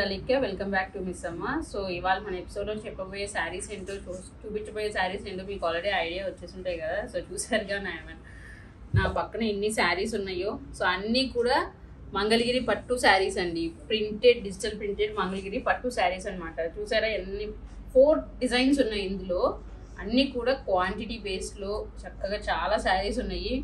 అలిక్క welcome back to miss అమ్మ so ఇవాళ మన ఎపిసోడ్లో చెప్పబోయే శారీస్ ఏంటో చూ చూపించబోయే శారీస్ ఏంటో మీకు ఆల్రెడీ ఐడియా వచ్చేసి ఉంటాయి కదా సో చూసారుగా నా నా పక్కన ఎన్ని శారీస్ ఉన్నాయో సో అన్నీ కూడా మంగళగిరి పట్టు శారీస్ అండి ప్రింటెడ్ డిజిటల్ ప్రింటెడ్ మంగళగిరి పట్టు శారీస్ అన్నమాట చూసారా ఎన్ని ఫోర్ డిజైన్స్ ఉన్నాయి ఇందులో అన్నీ కూడా క్వాంటిటీ బేస్లో చక్కగా చాలా శారీస్ ఉన్నాయి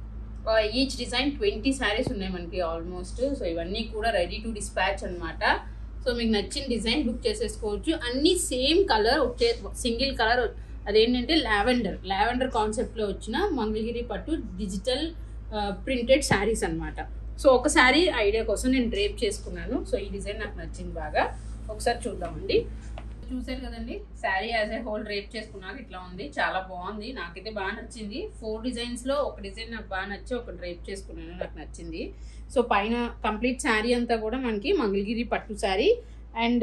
ఈచ్ డిజైన్ ట్వంటీ శారీస్ ఉన్నాయి మనకి ఆల్మోస్ట్ సో ఇవన్నీ కూడా రెడీ టు డిస్పాచ్ అన్నమాట సో మీకు నచ్చిన డిజైన్ బుక్ చేసేసుకోవచ్చు అన్ని సేమ్ కలర్ వచ్చే సింగిల్ కలర్ అదేంటంటే లావెండర్ లావెండర్ కాన్సెప్ట్లో వచ్చిన మంగళగిరి పట్టు డిజిటల్ ప్రింటెడ్ శారీస్ అన్నమాట సో ఒక శారీ ఐడియా కోసం నేను డ్రేప్ చేసుకున్నాను సో ఈ డిజైన్ నాకు నచ్చింది బాగా ఒకసారి చూద్దామండి చూసారు కదండి sari as a whole wrap చేసుకున్నాక ఇట్లా ఉంది చాలా బాగుంది నాకైతే బాగా నచ్చింది ఫోర్ డిజైన్స్ లో ఒక డిజైన్ నాకు బాగా నచ్చి ఒక డ్రేప్ చేసుకున్నాను నాకు నచ్చింది సో పైన కంప్లీట్ శారీ అంతా కూడా మనకి మంగళగిరి పట్టు sari and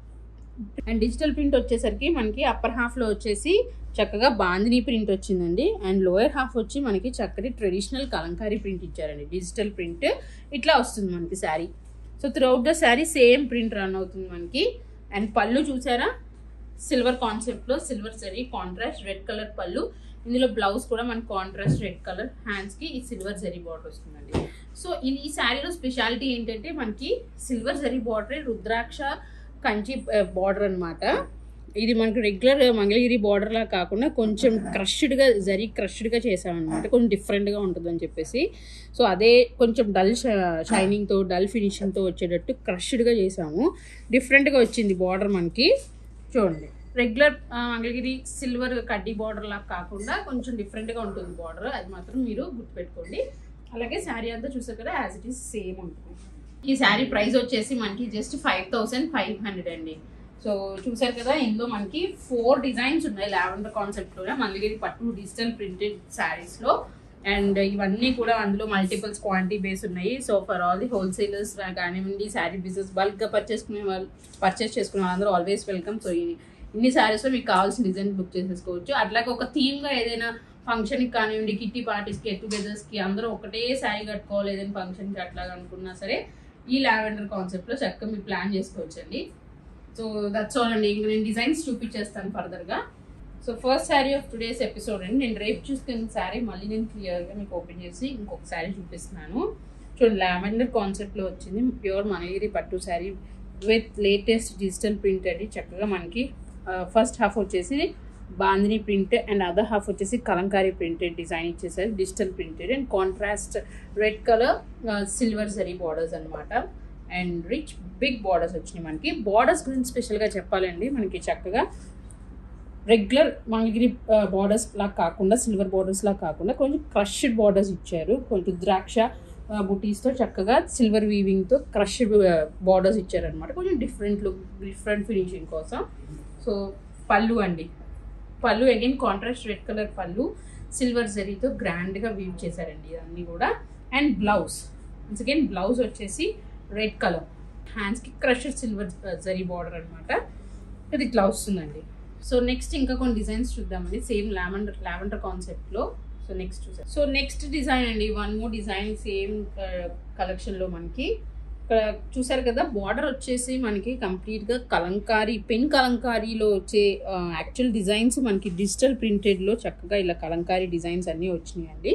and digital print వచ్చేసరికి మనకి అప్పర్ హాఫ్ లో వచ్చేసి చక్కగా బాందిని ప్రింట్ వచ్చిందండి అండ్ లోయర్ హాఫ్ వచ్చి మనకి చక్కటి ట్రెడిషనల్ కలంకారీ ప్రింట్ ఇచ్చారండి డిజిటల్ ప్రింట్ ఇట్లా వస్తుంది మనకి sari so throughout the sari same print run అవుతుంది మనకి అండ్ పళ్ళు చూసారా సిల్వర్ కాన్సెప్ట్లో silver zari contrast red colour పళ్ళు ఇందులో బ్లౌజ్ కూడా మనకి కాంట్రాస్ట్ రెడ్ కలర్ హ్యాండ్స్కి ఈ సిల్వర్ జరీ బార్డర్ వస్తుందండి సో ఇది ఈ శారీలో స్పెషాలిటీ ఏంటంటే మనకి silver zari border rudraksha Kanchi border అనమాట ఇది మనకి రెగ్యులర్ మంగళగిరి బార్డర్ లా కాకుండా కొంచెం క్రష్డ్గా జరీ క్రష్డ్గా చేసామన్నమాట కొంచెం డిఫరెంట్గా ఉంటుందని చెప్పేసి సో అదే కొంచెం డల్ షైనింగ్తో డల్ ఫినిషింగ్తో వచ్చేటట్టు క్రష్డ్గా చేసాము డిఫరెంట్గా వచ్చింది బార్డర్ మనకి చూడండి రెగ్యులర్ మంగళగిరి సిల్వర్ కడ్డీ బార్డర్ లాగా కాకుండా కొంచెం డిఫరెంట్గా ఉంటుంది బార్డర్ అది మాత్రం మీరు గుర్తుపెట్టుకోండి అలాగే శారీ అంతా చూసారు కదా యాజ్ ఇట్ ఈస్ సేమ్ ఉంటుంది ఈ శారీ ప్రైస్ వచ్చేసి మనకి just five thousand five hundred అండి సో చూసారు కదా ఇందులో మనకి ఫోర్ డిజైన్స్ ఉన్నాయి లావెండర్ కాన్సెప్ట్లోనే మంగళగిరి పట్టు డిజిటల్ ప్రింటెడ్ శారీస్లో అండ్ ఇవన్నీ కూడా అందులో మల్టిపుల్స్ క్వాంటిటీ బేస్ ఉన్నాయి so for all the wholesalers కానివ్వండి శారీ బిజినెస్ బల్క్గా పర్చేస్ వాళ్ళు పర్చేస్ చేసుకునే వాళ్ళందరూ ఆల్వేస్ వెల్కమ్ సో ఇన్ని శారీస్లో మీకు కావాల్సిన డిజైన్ బుక్ చేసేసుకోవచ్చు అట్లాగే ఒక థీమ్గా ఏదైనా ఫంక్షన్కి కానివ్వండి కిట్టి పార్టీస్కి గెట్ టుగెదర్స్కి అందరూ ఒకటే శారీ కట్టుకోవాలి ఏదైనా ఫంక్షన్కి అట్లాగా అనుకున్నా సరే ఈ లావెండర్ కాన్సెప్ట్లో చక్కగా మీరు ప్లాన్ చేసుకోవచ్చండి సో దట్స్ ఆల్ అండి ఇంకా నేను డిజైన్స్ చూపించేస్తాను ఫర్దర్గా so first sari of today's episode అండి నేను రేపు చూసుకున్న శారీ మళ్ళీ నేను క్లియర్గా మీకు ఓపెన్ చేసి ఇంకొక శారీ చూపిస్తున్నాను చూడండి లావెండర్ కాన్సెప్ట్లో వచ్చింది ప్యూర్ మనగిరి పట్టు sari with latest digital print అండి చక్కగా మనకి ఫస్ట్ హాఫ్ వచ్చేసి bandhani print and other half వచ్చేసి కలంకారీ ప్రింటెడ్ డిజైన్ ఇచ్చేసారు digital printed and contrast red colour silver zari borders అనమాట అండ్ రిచ్ బిగ్ బార్డర్స్ వచ్చినాయి మనకి బార్డర్స్ గురించి స్పెషల్గా చెప్పాలండి మనకి చక్కగా రెగ్యులర్ మంగళగిరి బార్డర్స్ లా కాకుండా సిల్వర్ బార్డర్స్ లా కాకుండా కొంచెం క్రష్డ్ బార్డర్స్ ఇచ్చారు కొంచెం ద్రాక్ష బుటీస్తో చక్కగా సిల్వర్ వీవింగ్తో క్రష్ బార్డర్స్ ఇచ్చారనమాట కొంచెం డిఫరెంట్ లుక్ డిఫరెంట్ ఫినిషింగ్ కోసం సో పళ్ళు అండి పళ్ళు అగైన్ కాంట్రాస్ట్ రెడ్ కలర్ పళ్ళు సిల్వర్ జరీతో గ్రాండ్గా వీవ్ చేశారండి ఇవన్నీ కూడా and blouse once again blouse వచ్చేసి రెడ్ కలర్ హ్యాండ్స్కి క్రషర్ సిల్వర్ జరీ బార్డర్ అనమాట ఇది ఇట్లా వస్తుందండి సో నెక్స్ట్ ఇంకా కొన్ని డిజైన్స్ చూద్దామండి సేమ్ లావెండర్ లావెండర్ కాన్సెప్ట్లో సో నెక్స్ట్ చూసాం సో నెక్స్ట్ డిజైన్ అండి వన్ మోర్ డిజైన్ సేమ్ కలెక్షన్లో మనకి ఇక్కడ చూసారు కదా బార్డర్ వచ్చేసి మనకి కంప్లీట్గా కలంకారీ పెన్ కలంకారీలో వచ్చే యాక్చువల్ డిజైన్స్ మనకి డిజిటల్ ప్రింటెడ్లో చక్కగా ఇలా కలంకారీ డిజైన్స్ అన్నీ వచ్చినాయండి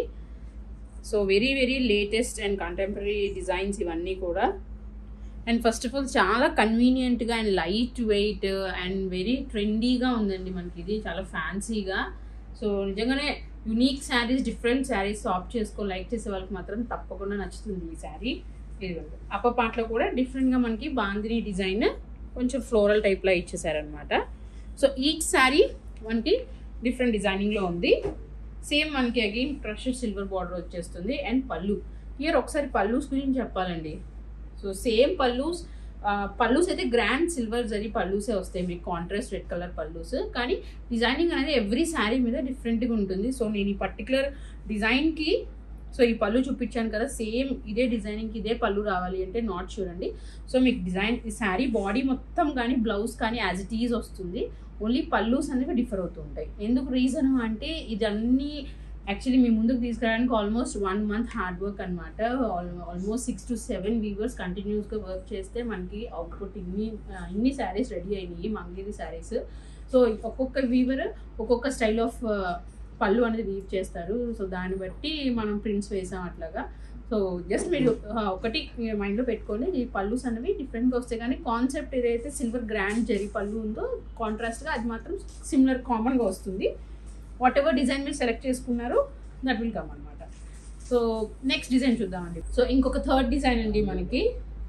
so very very latest and contemporary designs ఇవన్నీ కూడా అండ్ ఫస్ట్ ఆఫ్ ఆల్ చాలా కన్వీనియంట్గా and light weight and very ట్రెండీగా ఉందండి మనకి ఇది చాలా ఫ్యాన్సీగా సో నిజంగానే యునీక్ శారీస్ డిఫరెంట్ శారీస్ ఆప్ చేసుకో లైక్ చేసే వాళ్ళకి మాత్రం తప్పకుండా నచ్చుతుంది ఈ శారీ ఇదిగోండి అప్ప పాటలో కూడా డిఫరెంట్గా మనకి బాందిని డిజైన్ కొంచెం ఫ్లోరల్ టైప్లో ఇచ్చేసారనమాట సో ఈచ్ శారీ మనకి డిఫరెంట్ డిజైనింగ్లో ఉంది సేమ్ మనకి అగైన్ క్రష్ సిల్వర్ బార్డర్ వచ్చేస్తుంది అండ్ పళ్ళు ఇయర్ ఒకసారి పల్లూస్ గురించి చెప్పాలండి సో సేమ్ పల్లూస్ పల్లూస్ అయితే గ్రాండ్ సిల్వర్ జరీ పల్లూసే వస్తాయి మీకు కాంట్రాస్ట్ రెడ్ కలర్ పల్లూస్ కానీ డిజైనింగ్ అనేది ఎవ్రీ శారీ మీద డిఫరెంట్గా ఉంటుంది సో నేను ఈ పర్టికులర్ డిజైన్కి సో ఈ పళ్ళు చూపించాను కదా సేమ్ ఇదే డిజైనింగ్కి ఇదే పళ్ళు రావాలి అంటే నాట్ షూర్ అండి సో మీకు డిజైన్ ఈ శారీ బాడీ మొత్తం కానీ బ్లౌజ్ కానీ యాజ్ ఇట్ ఈజ్ వస్తుంది ఓన్లీ పల్లూస్ అనేవి డిఫర్ అవుతూ ఉంటాయి ఎందుకు రీజన్ అంటే ఇది అన్ని యాక్చువల్లీ మీ ముందుకు తీసుకురావడానికి almost one month hard work అనమాట almost six to seven weavers కంటిన్యూస్గా వర్క్ చేస్తే మనకి అవుట్పుట్ ఇన్ని ఆ, ఇన్ని శారీస్ రెడీ అయినాయి మంగళగిరి శారీస్ సో ఒక్కొక్క వీవర్ ఒక్కొక్క స్టైల్ ఆఫ్ పళ్ళు అనేది వీవ్ చేస్తారు సో దాన్ని బట్టి మనం ప్రింట్స్ వేసాం అట్లాగా సో జస్ట్ మీరు ఆ, ఒకటి మైండ్లో పెట్టుకొని ఈ పళ్ళుస్ అనేవి డిఫరెంట్గా వస్తాయి కానీ కాన్సెప్ట్ ఏదైతే సిల్వర్ గ్రాండ్ జరీ పళ్ళు ఉందో కాంట్రాస్ట్గా అది మాత్రం సిమిలర్ కామన్గా వస్తుంది వాట్ ఎవర్ డిజైన్ మీరు సెలెక్ట్ చేసుకున్నారో దట్ విల్ కమ్ అనమాట సో నెక్స్ట్ డిజైన్ చూద్దామండి సో ఇంకొక థర్డ్ డిజైన్ అండి మనకి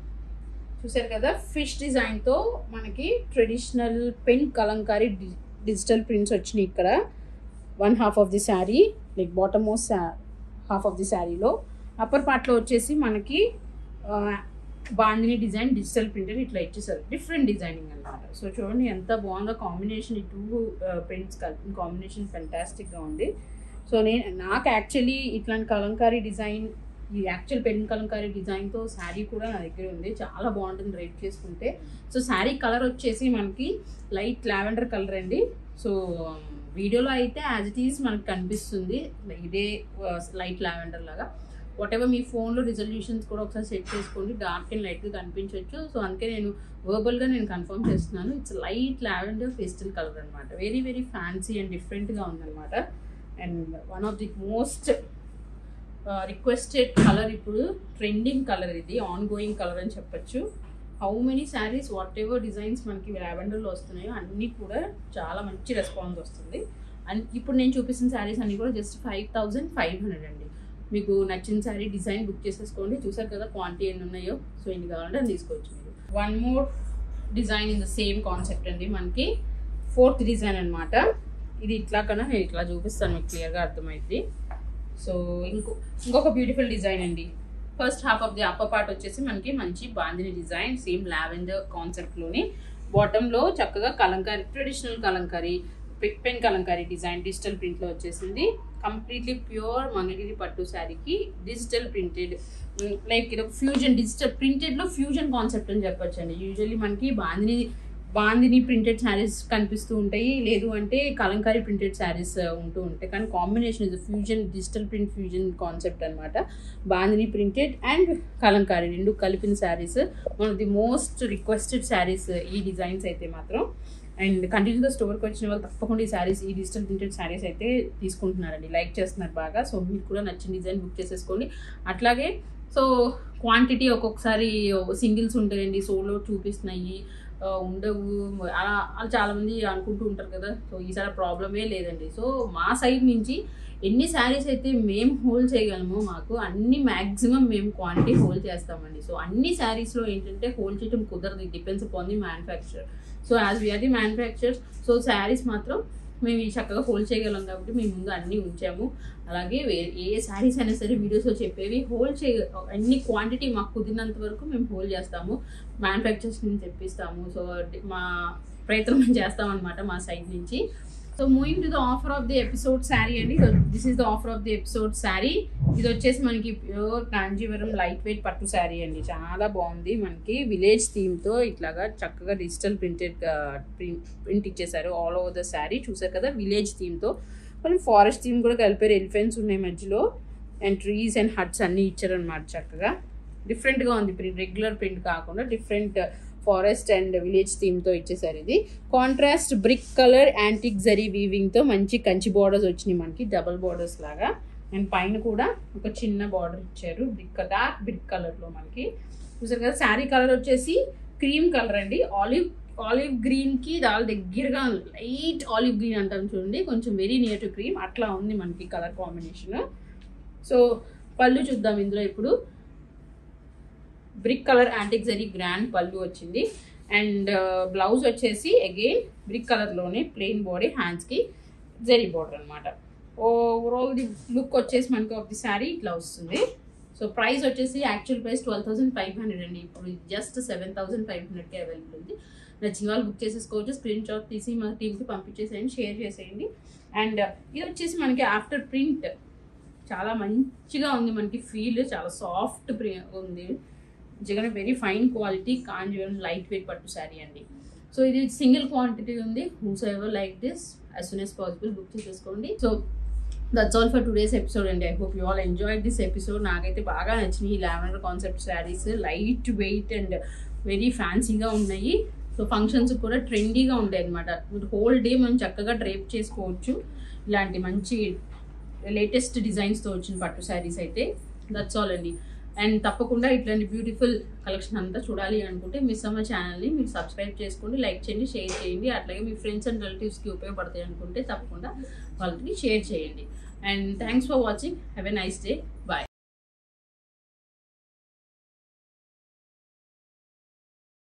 చూసారు కదా ఫిష్ డిజైన్తో మనకి ట్రెడిషనల్ పెన్ కలంకారీ డి- డిజిటల్ ప్రింట్స్ వచ్చినాయి ఇక్కడ one half of the sari like bottom most half of the శారీలో అప్పర్ పార్ట్లో వచ్చేసి మనకి ఆ, బాందిని డిజైన్ డిజిటల్ ప్రింటర్ ఇట్లా ఇచ్చేసారు డిఫరెంట్ డిజైనింగ్ అన్నమాట సో చూడండి ఎంత బాగుందో కాంబినేషన్ ఈ టూ ప్రింట్స్ కలిపి కాంబినేషన్ ఫెంటాస్టిక్గా ఉంది సో నేను నాకు యాక్చువల్లీ ఇట్లాంటి కలంకారీ డిజైన్ ఈ యాక్చువల్ పెన్ కలంకారీ డిజైన్తో శారీ కూడా నా దగ్గర ఉంది చాలా బాగుంటుంది రేట్ చేసుకుంటే సో శారీ కలర్ వచ్చేసి మనకి లైట్ లావెండర్ కలర్ అండి సో వీడియోలో అయితే యాజ్ ఇట్ ఈస్ మనకు కనిపిస్తుంది ఇదే లైట్ లావెండర్ లాగా వాట్ ఎవర్ మీ ఫోన్లో రిజల్యూషన్స్ కూడా ఒకసారి సెట్ చేసుకోండి డార్క్ అండ్ లైట్గా కనిపించవచ్చు సో అందుకే నేను వర్బల్గా నేను కన్ఫర్మ్ చేస్తున్నాను it's light lavender pastel colour అనమాట వెరీ వెరీ ఫ్యాన్సీ అండ్ డిఫరెంట్గా ఉందన్నమాట and one of the most requested colour ఇప్పుడు ట్రెండింగ్ కలర్ ఇది ఆన్ గోయింగ్ కలర్ అని చెప్పొచ్చు how many saris whatever designs మనకి లావెండర్లో వస్తున్నాయో అన్నీ కూడా చాలా మంచి రెస్పాన్స్ వస్తుంది అండ్ ఇప్పుడు నేను చూపిస్తున్న శారీస్ అన్నీ కూడా just five thousand five hundred అండి మీకు నచ్చిన శారీ డిజైన్ బుక్ చేసేసుకోండి చూసారు కదా క్వాంటిటీ ఎన్ని ఉన్నాయో సో ఎన్ని కావాలంటే అది తీసుకోవచ్చు మీరు one more design in the same concept అండి మనకి ఫోర్త్ డిజైన్ అన్నమాట ఇది ఇట్లా కన్నా నేను ఇట్లా చూపిస్తాను మీకు క్లియర్గా అర్థమైంది సో ఇంకో ఇంకొక బ్యూటిఫుల్ డిజైన్ అండి first half of the upper part వచ్చేసి మనకి మంచి బాందిని డిజైన్ సేమ్ లావెండర్ కాన్సెప్ట్లోని బాటంలో చక్కగా kalamkari traditional kalamkari pen kalamkari design digital ప్రింట్లో వచ్చేసింది కంప్లీట్లీ ప్యూర్ మంగళగిరి పట్టు శారీకి డిజిటల్ ప్రింటెడ్ లైక్ ఇది ఒక ఫ్యూజన్ డిజిటల్ ప్రింటెడ్లో ఫ్యూజన్ కాన్సెప్ట్ అని చెప్పొచ్చు అండి యూజువల్లీ మనకి బాందిని బాందిని ప్రింటెడ్ శారీస్ కనిపిస్తూ ఉంటాయి లేదు అంటే కలంకారీ ప్రింటెడ్ శారీస్ ఉంటూ ఉంటాయి కానీ కాంబినేషన్ ఇది fusion digital print fusion concept అనమాట బాందిని ప్రింటెడ్ అండ్ కలంకారీ రెండు కలిపిన saris one of the most requested saris ఈ డిజైన్స్ అయితే మాత్రం అండ్ కంటిన్యూగా స్టోర్కి వచ్చిన వాళ్ళు తప్పకుండా ఈ శారీస్ ఈ డిజిటల్ ప్రింటెడ్ శారీస్ అయితే తీసుకుంటున్నారండి లైక్ చేస్తున్నారు బాగా సో మీకు కూడా నచ్చిన డిజైన్ బుక్ చేసేసుకోండి అట్లాగే సో క్వాంటిటీ ఒక్కొక్కసారి సింగిల్స్ ఉంటాయండి సోలో చూపిస్తున్నాయి ఆ, ఉండవు అలా అలా చాలామంది అనుకుంటూ ఉంటారు కదా సో ఈసారి ప్రాబ్లమే లేదండి సో మా సైడ్ నుంచి ఎన్ని శారీస్ అయితే మేము హోల్డ్ చేయగలమో మాకు అన్ని మ్యాక్సిమం మేము క్వాంటిటీ హోల్డ్ చేస్తామండి సో అన్ని శారీస్లో ఏంటంటే హోల్డ్ చేయడం కుదరదు depends upon the manufacture so as we are the manufacturers so saris మాత్రం మేము ఈ చక్కగా హోల్డ్ చేయగలం కాబట్టి మేము ముందు అన్నీ ఉంచాము అలాగే వే- ఏ శారీస్ అయినా సరే వీడియోస్లో చెప్పేవి హోల్డ్ చేయ అన్ని క్వాంటిటీ మాకు కుదిరినంత వరకు మేము హోల్డ్ చేస్తాము మ్యానుఫ్యాక్చర్స్ నుంచి తెప్పిస్తాము సో డి- మా ప్రయత్నం మేము చేస్తాం అనమాట మా సైడ్ నుంచి so moving to the offer of the episode sari అండి this is the offer of the episode sari ఇది వచ్చేసి మనకి ప్యూర్ కాంజీవరం లైట్ వెయిట్ పట్టు శారీ అండి చాలా బాగుంది మనకి విలేజ్ థీమ్తో ఇట్లాగా చక్కగా డిజిటల్ ప్రింటెడ్ ప్రింట్ ఇచ్చేసారు ఆల్ ఓవర్ ద శారీ చూసారు కదా విలేజ్ థీమ్తో మనం ఫారెస్ట్ థీమ్ కూడా కలిపారు ఎలిఫెంట్స్ ఉన్నాయి మధ్యలో అండ్ ట్రీస్ అండ్ హట్స్ అన్నీ ఇచ్చారనమాట చక్కగా డిఫరెంట్గా ఉంది ప్రింట్ రెగ్యులర్ ప్రింట్ కాకుండా డిఫరెంట్ ఫారెస్ట్ అండ్ విలేజ్ థీమ్తో ఇచ్చేసారు ఇది contrast brick colour antique zari వీవింగ్తో మంచి కంచి బార్డర్స్ వచ్చినాయి మనకి డబల్ బార్డర్స్ లాగా అండ్ పైన కూడా ఒక చిన్న బార్డర్ ఇచ్చారు బ్రిక్ డార్క్ బ్రిక్ కలర్లో మనకి చూసారు కదా శారీ కలర్ వచ్చేసి క్రీమ్ కలర్ అండి ఆలివ్ ఆలివ్ గ్రీన్కి దాని దగ్గరగా లైట్ ఆలివ్ గ్రీన్ అంటాం చూడండి కొంచెం వెరీ నియర్ టు క్రీమ్ అట్లా ఉంది మనకి కలర్ కాంబినేషన్ సో పళ్ళు చూద్దాం ఇందులో ఇప్పుడు brick colour antique zari grand pallu వచ్చింది అండ్ బ్లౌజ్ వచ్చేసి అగైన్ బ్రిక్ కలర్లోనే ప్లెయిన్ బాడీ హ్యాండ్స్కి జరీ బార్డర్ అనమాట ఓవరాల్ ది లుక్ వచ్చేసి మనకి ఆఫ్ ది శారీ ఇట్లా వస్తుంది సో ప్రైస్ వచ్చేసి actual price twelve thousand five hundred అండి ఇప్పుడు జస్ట్ సెవెన్ థౌసండ్ ఫైవ్ హండ్రెడ్కి అవైలబుల్ ఉంది నచ్చిన వాళ్ళు బుక్ చేసేసుకోవచ్చు స్క్రీన్ షాట్ తీసి మా టీమ్కి పంపించేసేయండి షేర్ చేసేయండి అండ్ ఇది వచ్చేసి మనకి ఆఫ్టర్ ప్రింట్ చాలా మంచిగా ఉంది మనకి ఫీల్ చాలా సాఫ్ట్ ప్రి ఉంది నిజంగానే very fine quality Kanjeevaram light weight పట్టు శారీ అండి సో ఇది సింగిల్ క్వాంటిటీ ఉంది whose ever like this as soon as possible book చేసేసుకోండి so that's all for today's episode అండి I hope you all enjoy this episode నాకైతే బాగా నచ్చినాయి ఈ lavender concept saris light weight and very ఫ్యాన్సీగా ఉన్నాయి సో ఫంక్షన్స్ కూడా ట్రెండీగా ఉంటాయి అనమాట హోల్ డే మనం చక్కగా డ్రేప్ చేసుకోవచ్చు ఇలాంటి మంచి లేటెస్ట్ డిజైన్స్తో వచ్చిన పట్టు శారీస్ అయితే దట్స్ ఆల్ అండి అండ్ తప్పకుండా ఇట్లాంటి బ్యూటిఫుల్ కలెక్షన్ అంతా చూడాలి అనుకుంటే మిస్ అమ్మ ఛానల్ని మీరు సబ్స్క్రైబ్ చేసుకోండి లైక్ చేయండి షేర్ చేయండి అట్లాగే మీ ఫ్రెండ్స్ అండ్ రిలేటివ్స్కి ఉపయోగపడతాయి అనుకుంటే తప్పకుండా వాళ్ళకి షేర్ చేయండి and thanks for watching have a nice day bye